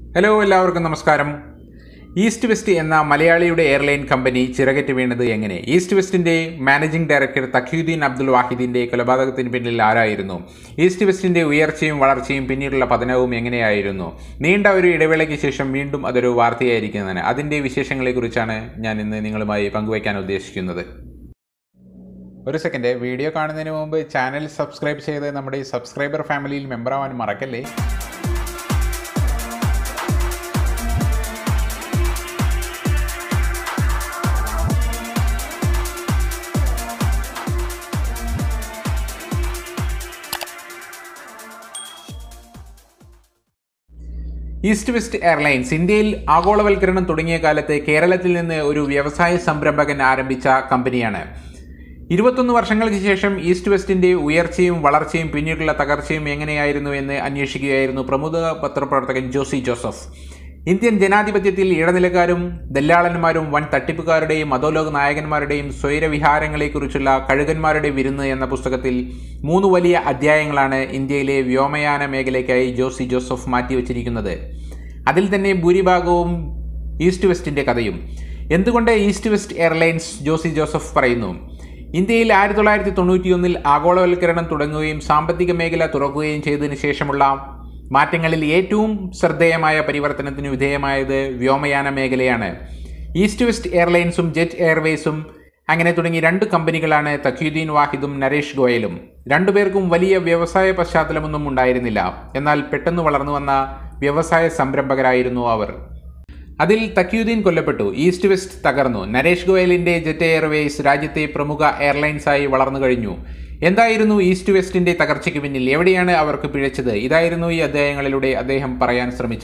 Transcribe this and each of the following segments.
hello എല്ലാവർക്കും നമസ്കാരം east west എന്ന മലയാളിയുടെ എയർലൈൻ കമ്പനി ചിറകറ്റ് വീണത് എങ്ങനെ ഈസ്റ്റ് വെസ്റ്റിന്റെ മാനേജിംഗ് ഡയറക്ടർ തഖ്യുദ്ദീൻ അബ്ദുൽ വാഹിദിന്റെ കൊലപാതകത്തിന് പിന്നിൽ ആരായിരുന്നു ഈസ്റ്റ് വെസ്റ്റിന്റെ ഉയർച്ചയും വളർച്ചയും പിന്നീടുള്ള പതനവും എങ്ങനെയായിരുന്നു നീണ്ട ഒരു ഇടവേളയ്ക്ക് ശേഷം വീണ്ടും അതൊരു വാർത്തയായിരിക്കുന്നതാണ് അതിന്റെ വിശേഷങ്ങളെക്കുറിച്ചാണ് ഞാൻ ഇന്ന് നിങ്ങളുമായി പങ്കുവയ്ക്കാൻ ഉദ്ദേശിക്കുന്നത് ഒരു സെക്കൻഡ് വീഡിയോ കാണുന്നതിന് മുമ്പ് ചാനൽ സബ്സ്ക്രൈബ് ചെയ്ത് നമ്മുടെ ഈ സബ്സ്ക്രൈബർ ഫാമിലിയിൽ മെമ്പറാവാൻ മറക്കല്ലേ ഈസ്റ്റ് വെസ്റ്റ് എയർലൈൻസ് ഇന്ത്യയിൽ ആഗോളവൽക്കരണം തുടങ്ങിയ കാലത്ത് കേരളത്തിൽ നിന്ന് ഒരു വ്യവസായ സംരംഭകൻ ആരംഭിച്ച കമ്പനിയാണ് ഇരുപത്തൊന്ന് വർഷങ്ങൾക്ക് ശേഷം ഈസ്റ്റ് വെസ്റ്റിന്റെ ഉയർച്ചയും വളർച്ചയും പിന്നീടുള്ള തകർച്ചയും എങ്ങനെയായിരുന്നു എന്ന് അന്വേഷിക്കുകയായിരുന്നു പ്രമുഖ പത്രപ്രവർത്തകൻ ജോസി ജോസഫ് ഇന്ത്യൻ ജനാധിപത്യത്തിൽ ഇടനിലക്കാരും ദല്ലാളന്മാരും വൻ തട്ടിപ്പുകാരുടെയും അധോലോക നായകന്മാരുടെയും സ്വൈരവിഹാരങ്ങളെക്കുറിച്ചുള്ള കഴുകന്മാരുടെ വിരുന്ന് എന്ന പുസ്തകത്തിൽ മൂന്ന് വലിയ അധ്യായങ്ങളാണ് ഇന്ത്യയിലെ വ്യോമയാന മേഖലയ്ക്കായി ജോസി ജോസഫ് മാറ്റിവെച്ചിരിക്കുന്നത് അതിൽ തന്നെ ഭൂരിഭാഗവും ഈസ്റ്റ് വെസ്റ്റിന്റെ കഥയും എന്തുകൊണ്ട് East West Airlines Josy Joseph പറയുന്നു ഇന്ത്യയിൽ ആയിരത്തി തൊള്ളായിരത്തി തൊണ്ണൂറ്റിയൊന്നിൽ ആഗോളവൽക്കരണം തുടങ്ങുകയും സാമ്പത്തിക മേഖല തുറക്കുകയും ചെയ്തതിനു ശേഷമുള്ള മാറ്റങ്ങളിൽ ഏറ്റവും ശ്രദ്ധേയമായ പരിവർത്തനത്തിന് വിധേയമായത് വ്യോമയാന മേഖലയാണ് ഈസ്റ്റ് വെസ്റ്റ് എയർലൈൻസും ജെറ്റ് എയർവേസും അങ്ങനെ തുടങ്ങി രണ്ട് കമ്പനികളാണ് തഖ്യുദ്ദീൻ വാഹിദും നരേഷ് ഗോയലും രണ്ടുപേർക്കും വലിയ വ്യവസായ പശ്ചാത്തലമൊന്നും ഉണ്ടായിരുന്നില്ല എന്നാൽ പെട്ടെന്ന് വളർന്നു വന്ന വ്യവസായ സംരംഭകരായിരുന്നു അവർ അതിൽ തക്യുദ്ദീൻ കൊല്ലപ്പെട്ടു ഈസ്റ്റ് വെസ്റ്റ് തകർന്നു നരേഷ് ഗോയലിന്റെ ജെറ്റ് എയർവേസ് രാജ്യത്തെ പ്രമുഖ എയർലൈൻസായി വളർന്നു കഴിഞ്ഞു എന്തായിരുന്നു ഈസ്റ്റ് വെസ്റ്റിന്റെ തകർച്ചയ്ക്ക് പിന്നിൽ എവിടെയാണ് അവർക്ക് പിഴച്ചത് ഇതായിരുന്നു ഈ അധ്യായങ്ങളിലൂടെ അദ്ദേഹം പറയാൻ ശ്രമിച്ചത്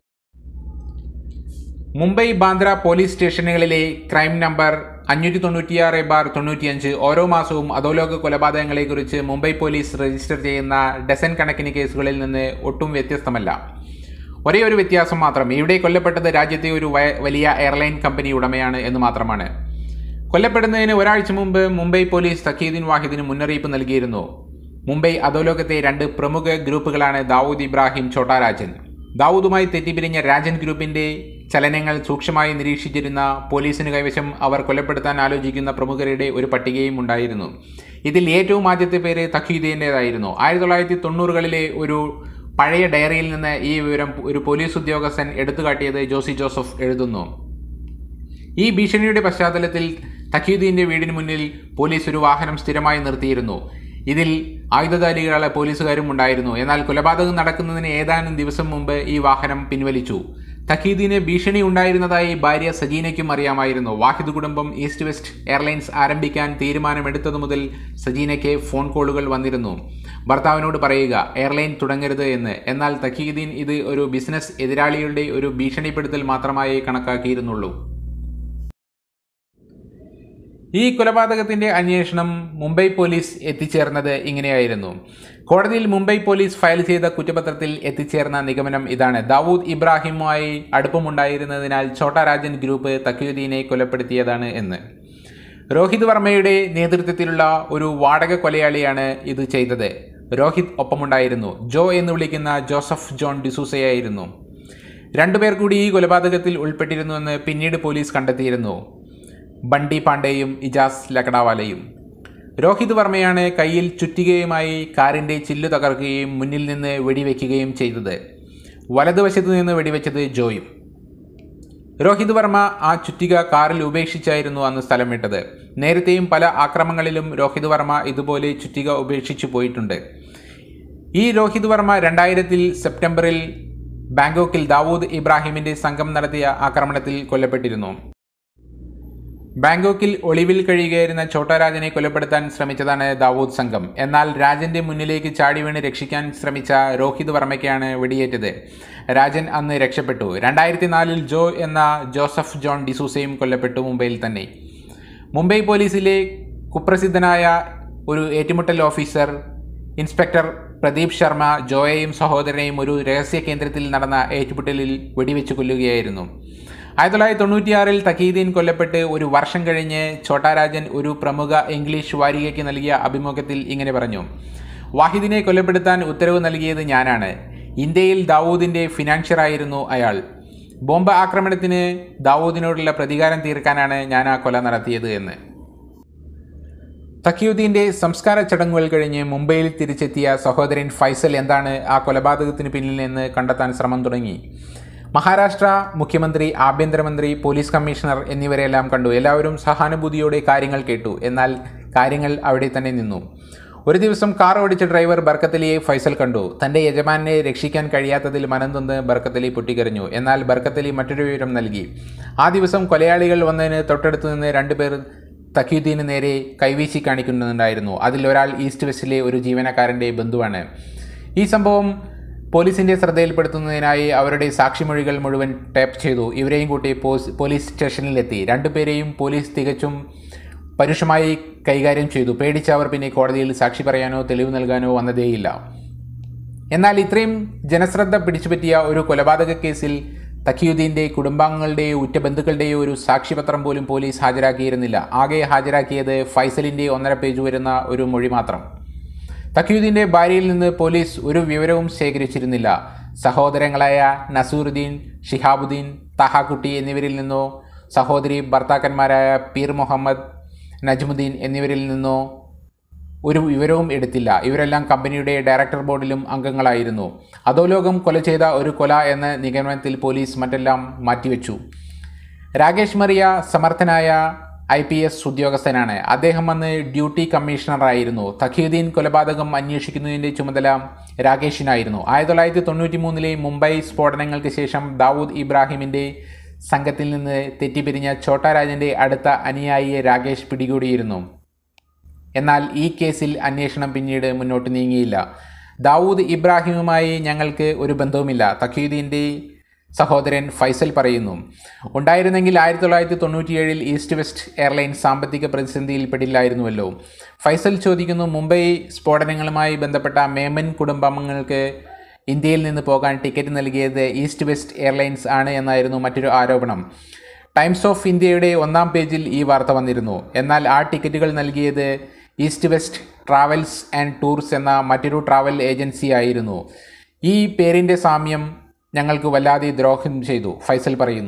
മുംബൈ ബാന്ദ്ര പോലീസ് സ്റ്റേഷനുകളിലെ ക്രൈം നമ്പർ അഞ്ഞൂറ്റി തൊണ്ണൂറ്റിയാറ് ബാർ തൊണ്ണൂറ്റിയഞ്ച് ഓരോ മാസവും അധോലോക കൊലപാതകങ്ങളെക്കുറിച്ച് മുംബൈ പോലീസ് രജിസ്റ്റർ ചെയ്യുന്ന ഡസൻ കണക്കിന് കേസുകളിൽ നിന്ന് ഒട്ടും വ്യത്യസ്തമല്ല ഒരേ ഒരു വ്യത്യാസം മാത്രം ഇവിടെ കൊല്ലപ്പെട്ടത് രാജ്യത്തെ ഒരു വലിയ എയർലൈൻ കമ്പനി ഉടമയാണ് എന്ന് മാത്രമാണ് കൊല്ലപ്പെടുന്നതിന് ഒരാഴ്ച മുമ്പ് മുംബൈ പോലീസ് തക്കീദ്ദീൻ വാഹിദിന് മുന്നറിയിപ്പ് നൽകിയിരുന്നു മുംബൈ അധോലോകത്തെ രണ്ട് പ്രമുഖ ഗ്രൂപ്പുകളാണ് ദാവൂദ് ഇബ്രാഹിം ഛോട്ടാ രാജൻ ദാവൂദുമായി തെറ്റിപ്പിരിഞ്ഞ രാജൻ ഗ്രൂപ്പിന്റെ ചലനങ്ങൾ സൂക്ഷ്മമായി നിരീക്ഷിച്ചിരുന്ന പോലീസിന് കൈവശം അവർ കൊലപ്പെടുത്താൻ ആലോചിക്കുന്ന പ്രമുഖരുടെ ഒരു പട്ടികയും ഉണ്ടായിരുന്നു ഇതിൽ ഏറ്റവും ആദ്യത്തെ പേര് തഖീദീൻ്റെതായിരുന്നു ആയിരത്തി തൊള്ളായിരത്തി തൊണ്ണൂറുകളിലെ ഒരു പഴയ ഡയറിയിൽ നിന്ന് ഈ വിവരം ഒരു പോലീസ് ഉദ്യോഗസ്ഥൻ എടുത്തുകാട്ടിയത് ജോസി ജോസഫ് എഴുതുന്നു ഈ ഭീഷണിയുടെ പശ്ചാത്തലത്തിൽ തഖീദ്ദീന്റെ വീടിന് മുന്നിൽ പോലീസ് ഒരു വാഹനം സ്ഥിരമായി നിർത്തിയിരുന്നു ഇതിൽ ആയുധധാരികളെ പോലീസുകാരും ഉണ്ടായിരുന്നു എന്നാൽ കൊലപാതകം നടക്കുന്നതിന് ഏതാനും ദിവസം മുമ്പ് ഈ വാഹനം പിൻവലിച്ചു തഖീദ്ദീന് ഭീഷണി ഉണ്ടായിരുന്നതായി ഭാര്യ സജീനയ്ക്കും അറിയാമായിരുന്നു വാഹിദ് കുടുംബം ഈസ്റ്റ് വെസ്റ്റ് എയർലൈൻസ് ആരംഭിക്കാൻ തീരുമാനമെടുത്തതു മുതൽ സജീനയ്ക്ക് ഫോൺ കോളുകൾ വന്നിരുന്നു ഭർത്താവിനോട് പറയുക എയർലൈൻ തുടങ്ങരുത് എന്ന് എന്നാൽ തഖീദ്ദീൻ ഇത് ഒരു ബിസിനസ് എതിരാളികളുടെ ഒരു ഭീഷണിപ്പെടുത്തൽ മാത്രമായി കണക്കാക്കിയിരുന്നുള്ളൂ ഈ കൊലപാതകത്തിന്റെ അന്വേഷണം മുംബൈ പോലീസ് എത്തിച്ചേർന്നത് ഇങ്ങനെയായിരുന്നു കോടതിയിൽ മുംബൈ പോലീസ് ഫയൽ ചെയ്ത കുറ്റപത്രത്തിൽ എത്തിച്ചേർന്ന നിഗമനം ഇതാണ് ദാവൂദ് ഇബ്രാഹിമുമായി അടുപ്പമുണ്ടായിരുന്നതിനാൽ ഛോട്ടാ രാജൻ ഗ്രൂപ്പ് തക്യുദ്ദീനെ കൊലപ്പെടുത്തിയതാണ് എന്ന് രോഹിത് വർമ്മയുടെ നേതൃത്വത്തിലുള്ള ഒരു വാടക കൊലയാളിയാണ് ഇത് ചെയ്തത് രോഹിത് ഒപ്പമുണ്ടായിരുന്നു ജോ എന്ന് വിളിക്കുന്ന ജോസഫ് ജോൺ ഡിസൂസയായിരുന്നു രണ്ടുപേർ കൂടി ഈ കൊലപാതകത്തിൽ ഉൾപ്പെട്ടിരുന്നുവെന്ന് പിന്നീട് പോലീസ് കണ്ടെത്തിയിരുന്നു ബണ്ടി പാണ്ഡെയും ഇജാസ് ലക്കടാവാലയും രോഹിത് വർമ്മയാണ് കയ്യിൽ ചുറ്റികയുമായി കാറിൻ്റെ ചില്ലു തകർക്കുകയും മുന്നിൽ നിന്ന് വെടിവെക്കുകയും ചെയ്തത് വലതുവശത്തു നിന്ന് വെടിവെച്ചത് ജോയും രോഹിത് വർമ്മ ആ ചുറ്റിക കാറിൽ ഉപേക്ഷിച്ചായിരുന്നു അന്ന് സ്ഥലം വിട്ടത് നേരത്തെയും പല ആക്രമങ്ങളിലും രോഹിത് വർമ്മ ഇതുപോലെ ചുറ്റിക ഉപേക്ഷിച്ചു പോയിട്ടുണ്ട് ഈ രോഹിത് വർമ്മ രണ്ടായിരത്തിൽ സെപ്റ്റംബറിൽ ബാങ്കോക്കിൽ ദാവൂദ് ഇബ്രാഹിമിന്റെ സംഘം നടത്തിയ ആക്രമണത്തിൽ കൊല്ലപ്പെട്ടിരുന്നു ബാങ്കോക്കിൽ ഒളിവിൽ കഴിയുകയായിരുന്ന ഛോട്ടാരാജനെ കൊലപ്പെടുത്താൻ ശ്രമിച്ചതാണ് ദാവൂദ് സംഘം എന്നാൽ രാജന്റെ മുന്നിലേക്ക് ചാടി വീണ് രക്ഷിക്കാൻ ശ്രമിച്ച രോഹിത് വർമ്മയ്ക്കാണ് വെടിയേറ്റത് രാജൻ അന്ന് രക്ഷപ്പെട്ടു രണ്ടായിരത്തി നാലിൽ ജോ എന്ന ജോസഫ് ജോൺ ഡിസൂസയും കൊല്ലപ്പെട്ടു മുംബൈയിൽ തന്നെ മുംബൈ പോലീസിലെ കുപ്രസിദ്ധനായ ഒരു ഏറ്റുമുട്ടൽ ഓഫീസർ ഇൻസ്പെക്ടർ പ്രദീപ് ശർമ്മ ജോയെയും സഹോദരനെയും ഒരു രഹസ്യ കേന്ദ്രത്തിൽ നടന്ന ഏറ്റുമുട്ടലിൽ വെടിവെച്ച് കൊല്ലുകയായിരുന്നു ആയിരത്തി തൊള്ളായിരത്തി തൊണ്ണൂറ്റിയാറിൽ തക്കീദീൻ കൊല്ലപ്പെട്ട് ഒരു വർഷം കഴിഞ്ഞ് ഛോട്ടാരാജൻ ഒരു പ്രമുഖ ഇംഗ്ലീഷ് വാരികയ്ക്ക് നൽകിയ അഭിമുഖത്തിൽ ഇങ്ങനെ പറഞ്ഞു വാഹിദിനെ കൊലപ്പെടുത്താൻ ഉത്തരവ് നൽകിയത് ഞാനാണ് ഇന്ത്യയിൽ ദാവൂദിൻ്റെ ഫിനാൻഷ്യറായിരുന്നു അയാൾ ബോംബ് ആക്രമണത്തിന് ദാവൂദിനോടുള്ള പ്രതികാരം തീർക്കാനാണ് ഞാൻ ആ കൊല നടത്തിയത് എന്ന് തക്കിയുദ്ദീൻ്റെ സംസ്കാര ചടങ്ങുകൾ കഴിഞ്ഞ് മുംബൈയിൽ തിരിച്ചെത്തിയ സഹോദരൻ ഫൈസൽ എന്താണ് ആ കൊലപാതകത്തിന് പിന്നിൽ നിന്ന് കണ്ടെത്താൻ ശ്രമം തുടങ്ങി മഹാരാഷ്ട്ര മുഖ്യമന്ത്രി ആഭ്യന്തരമന്ത്രി പോലീസ് കമ്മീഷണർ എന്നിവരെല്ലാം കണ്ടു എല്ലാവരും സഹാനുഭൂതിയോടെ കാര്യങ്ങൾ കേട്ടു എന്നാൽ കാര്യങ്ങൾ അവിടെ തന്നെ നിന്നു ഒരു ദിവസം കാർ ഓടിച്ച ഡ്രൈവർ ബർക്കത്തലിയെ ഫൈസൽ കണ്ടു തൻ്റെ യജമാനെ രക്ഷിക്കാൻ കഴിയാത്തതിൽ മനം തൊന്ന് ബർക്കത്തലി പൊട്ടിക്കരഞ്ഞു എന്നാൽ ബർക്കത്തലി മറ്റൊരു വിവരം നൽകി ആ ദിവസം കൊലയാളികൾ വന്നതിന് തൊട്ടടുത്ത് നിന്ന് രണ്ടുപേർ തക്കീദ്ദീന് നേരെ കൈവീശി കാണിക്കുന്നുണ്ടായിരുന്നു അതിൽ ഒരാൾ ഈസ്റ്റ് വെസ്റ്റിലെ ഒരു ജീവനക്കാരൻ്റെ ബന്ധുവാണ് ഈ സംഭവം പോലീസിൻ്റെ ശ്രദ്ധയിൽപ്പെടുത്തുന്നതിനായി അവരുടെ സാക്ഷിമൊഴികൾ മുഴുവൻ ടാപ്പ് ചെയ്തു ഇവരെയും കൂട്ടി പോസ് പോലീസ് സ്റ്റേഷനിലെത്തി രണ്ടുപേരെയും പോലീസ് തികച്ചും പരുഷമായി കൈകാര്യം ചെയ്തു പേടിച്ച അവർ പിന്നെ കോടതിയിൽ സാക്ഷി പറയാനോ തെളിവ് നൽകാനോ വന്നതേയില്ല എന്നാൽ ഇത്രയും ജനശ്രദ്ധ പിടിച്ചുപറ്റിയ ഒരു കൊലപാതക കേസിൽ തക്കിയുദ്ദീൻ്റെ കുടുംബാംഗങ്ങളുടെയോ ഉറ്റ ബന്ധുക്കളുടെയോ ഒരു സാക്ഷിപത്രം പോലും പോലീസ് ഹാജരാക്കിയിരുന്നില്ല ആകെ ഹാജരാക്കിയത് ഫൈസലിൻ്റെ ഒന്നര പേജ് വരുന്ന ഒരു മൊഴി മാത്രം തക്കിയുദ്ദീൻ്റെ ഭാര്യയിൽ നിന്ന് പോലീസ് ഒരു വിവരവും ശേഖരിച്ചിരുന്നില്ല സഹോദരങ്ങളായ നസൂറുദ്ദീൻ ഷിഹാബുദ്ദീൻ തഹാക്കുട്ടി എന്നിവരിൽ നിന്നോ സഹോദരി ഭർത്താക്കന്മാരായ പീർ മുഹമ്മദ് നജ്മുദ്ദീൻ എന്നിവരിൽ നിന്നോ ഒരു വിവരവും എടുത്തില്ല ഇവരെല്ലാം കമ്പനിയുടെ ഡയറക്ടർ ബോർഡിലും അംഗങ്ങളായിരുന്നു അധോലോകം കൊല ചെയ്ത ഒരു കൊല എന്ന നിഗമനത്തിൽ പോലീസ് മറ്റെല്ലാം മാറ്റിവെച്ചു രാകേഷ് മറിയ സമർത്ഥനായ ഐ പി എസ് ഉദ്യോഗസ്ഥനാണ് അദ്ദേഹം അന്ന് ഡ്യൂട്ടി കമ്മീഷണറായിരുന്നു തഖീദ്ദീൻ കൊലപാതകം അന്വേഷിക്കുന്നതിൻ്റെ ചുമതല രാകേഷിനായിരുന്നു ആയിരത്തി തൊള്ളായിരത്തി തൊണ്ണൂറ്റി മൂന്നിലെ മുംബൈ സ്ഫോടനങ്ങൾക്ക് ശേഷം ദാവൂദ് ഇബ്രാഹിമിൻ്റെ സംഘത്തിൽ നിന്ന് തെറ്റിപ്പിരിഞ്ഞ ഛോട്ടാരാജൻ്റെ അടുത്ത അനുയായിയെ രാകേഷ് പിടികൂടിയിരുന്നു എന്നാൽ ഈ കേസിൽ അന്വേഷണം പിന്നീട് മുന്നോട്ട് നീങ്ങിയില്ല ദാവൂദ് ഇബ്രാഹിമുമായി ഞങ്ങൾക്ക് ഒരു ബന്ധവുമില്ല തഖീദ്ദീൻ്റെ സഹോദരൻ ഫൈസൽ പറയുന്നു ഉണ്ടായിരുന്നെങ്കിൽ ആയിരത്തി തൊള്ളായിരത്തി തൊണ്ണൂറ്റിയേഴിൽ ഈസ്റ്റ് വെസ്റ്റ് എയർലൈൻസ് സാമ്പത്തിക പ്രതിസന്ധിയിൽപ്പെടില്ലായിരുന്നുവല്ലോ ഫൈസൽ ചോദിക്കുന്നു മുംബൈ സ്ഫോടനങ്ങളുമായി ബന്ധപ്പെട്ട മേമൻ കുടുംബാംഗങ്ങൾക്ക് ഇന്ത്യയിൽ നിന്ന് പോകാൻ ടിക്കറ്റ് നൽകിയത് ഈസ്റ്റ് വെസ്റ്റ് എയർലൈൻസ് ആണ് എന്നായിരുന്നു മറ്റൊരു ആരോപണം ടൈംസ് ഓഫ് ഇന്ത്യയുടെ ഒന്നാം പേജിൽ ഈ വാർത്ത വന്നിരുന്നു എന്നാൽ ആ ടിക്കറ്റുകൾ നൽകിയത് East West Travels and Tours എന്ന മറ്റൊരു ട്രാവൽ ഏജൻസി ആയിരുന്നു ഈ പേരിൻ്റെ സാമ്യം ഞങ്ങൾക്ക് വല്ലാതെ ദ്രോഹം ചെയ്തു ഫൈസൽ പറയുന്നു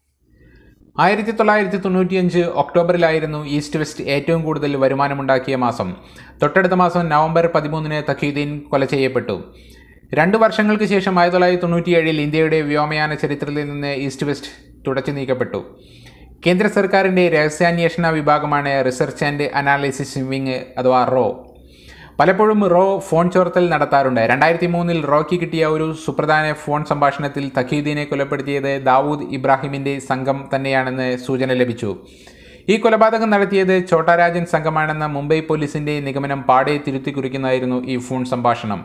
ആയിരത്തി തൊള്ളായിരത്തി തൊണ്ണൂറ്റിയഞ്ച് ഒക്ടോബറിലായിരുന്നു ഈസ്റ്റ് വെസ്റ്റ് ഏറ്റവും കൂടുതൽ വരുമാനമുണ്ടാക്കിയ മാസം തൊട്ടടുത്ത മാസം നവംബർ പതിമൂന്നിന് തഖീദ്ദീൻ കൊല ചെയ്യപ്പെട്ടു രണ്ട് വർഷങ്ങൾക്ക് ശേഷം ആയിരത്തി തൊള്ളായിരത്തി തൊണ്ണൂറ്റിയേഴിൽ ഇന്ത്യയുടെ വ്യോമയാന ചരിത്രത്തിൽ നിന്ന് ഈസ്റ്റ് വെസ്റ്റ് തുടച്ചു നീക്കപ്പെട്ടു കേന്ദ്ര സർക്കാരിൻ്റെ രഹസ്യാന്വേഷണ വിഭാഗമാണ് റിസർച്ച് ആൻഡ് അനാലിസിസ് വിങ് അഥവാ റോ പലപ്പോഴും റോ ഫോൺ ചോർത്തൽ നടത്താറുണ്ട് രണ്ടായിരത്തി മൂന്നിൽ റോയ്ക്ക് കിട്ടിയ ഒരു സുപ്രധാന ഫോൺ സംഭാഷണത്തിൽ തഖീദ്ദീനെ കൊലപ്പെടുത്തിയത് ദാവൂദ് ഇബ്രാഹിമിൻ്റെ സംഘം തന്നെയാണെന്ന് സൂചന ലഭിച്ചു ഈ കൊലപാതകം നടത്തിയത് ചോട്ടാരാജൻ സംഘമാണെന്ന മുംബൈ പോലീസിൻ്റെ നിഗമനം പാടെ തിരുത്തി കുറിക്കുന്നതായിരുന്നു ഈ ഫോൺ സംഭാഷണം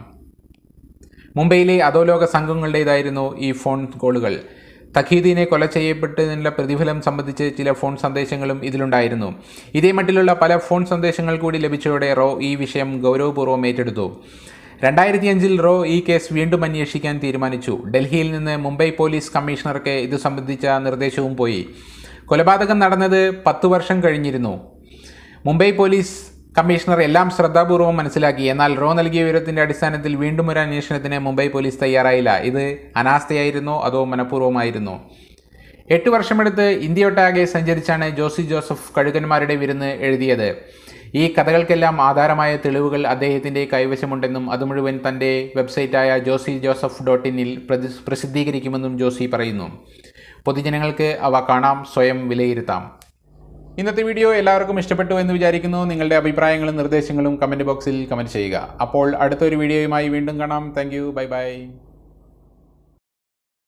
മുംബൈയിലെ അധോലോക സംഘങ്ങളുടേതായിരുന്നു ഈ ഫോൺ കോളുകൾ തഖീദീനെ കൊല ചെയ്യപ്പെട്ടതിനുള്ള പ്രതിഫലം സംബന്ധിച്ച് ചില ഫോൺ സന്ദേശങ്ങളും ഇതിലുണ്ടായിരുന്നു ഇതേ മട്ടിലുള്ള പല ഫോൺ സന്ദേശങ്ങൾ കൂടി ലഭിച്ചതോടെ റോ ഈ വിഷയം ഗൗരവപൂർവ്വം ഏറ്റെടുത്തു രണ്ടായിരത്തി അഞ്ചിൽ റോ ഈ കേസ് വീണ്ടും അന്വേഷിക്കാൻ തീരുമാനിച്ചു ഡൽഹിയിൽ നിന്ന് മുംബൈ പോലീസ് കമ്മീഷണർക്ക് ഇത് സംബന്ധിച്ച നിർദ്ദേശവും പോയി കൊലപാതകം നടന്നത് പത്ത് വർഷം കഴിഞ്ഞിരുന്നു മുംബൈ പോലീസ് കമ്മീഷണർ എല്ലാം ശ്രദ്ധാപൂർവം മനസ്സിലാക്കി എന്നാൽ റോ നൽകിയ വിവരത്തിന്റെ അടിസ്ഥാനത്തിൽ വീണ്ടും ഒരു അന്വേഷണത്തിന് മുംബൈ പോലീസ് തയ്യാറായില്ല ഇത് അനാസ്ഥയായിരുന്നോ അതോ മനഃപൂർവ്വമായിരുന്നോ എട്ട് വർഷമെടുത്ത് ഇന്ത്യയൊട്ടാകെ സഞ്ചരിച്ചാണ് ജോസി ജോസഫ് കഴുകന്മാരുടെ വിരുന്ന് എഴുതിയത് ഈ കഥകൾക്കെല്ലാം ആധാരമായ തെളിവുകൾ അദ്ദേഹത്തിൻ്റെ കൈവശമുണ്ടെന്നും അത് മുഴുവൻ തൻ്റെ വെബ്സൈറ്റായ ജോസി ജോസഫ് ഡോട്ട് ഇന്നിൽ പ്രസിദ്ധീകരിക്കുമെന്നും ജോസി പറയുന്നു പൊതുജനങ്ങൾക്ക് അവ കാണാം സ്വയം വിലയിരുത്താം ഇന്നത്തെ വീഡിയോ എല്ലാവർക്കും ഇഷ്ടപ്പെട്ടു എന്ന് വിചാരിക്കുന്നു നിങ്ങളുടെ അഭിപ്രായങ്ങളും നിർദ്ദേശങ്ങളും കമൻറ്റ് ബോക്സിൽ കമൻറ്റ് ചെയ്യുക അപ്പോൾ അടുത്തൊരു വീഡിയോയുമായി വീണ്ടും കാണാം താങ്ക് ബൈ ബൈ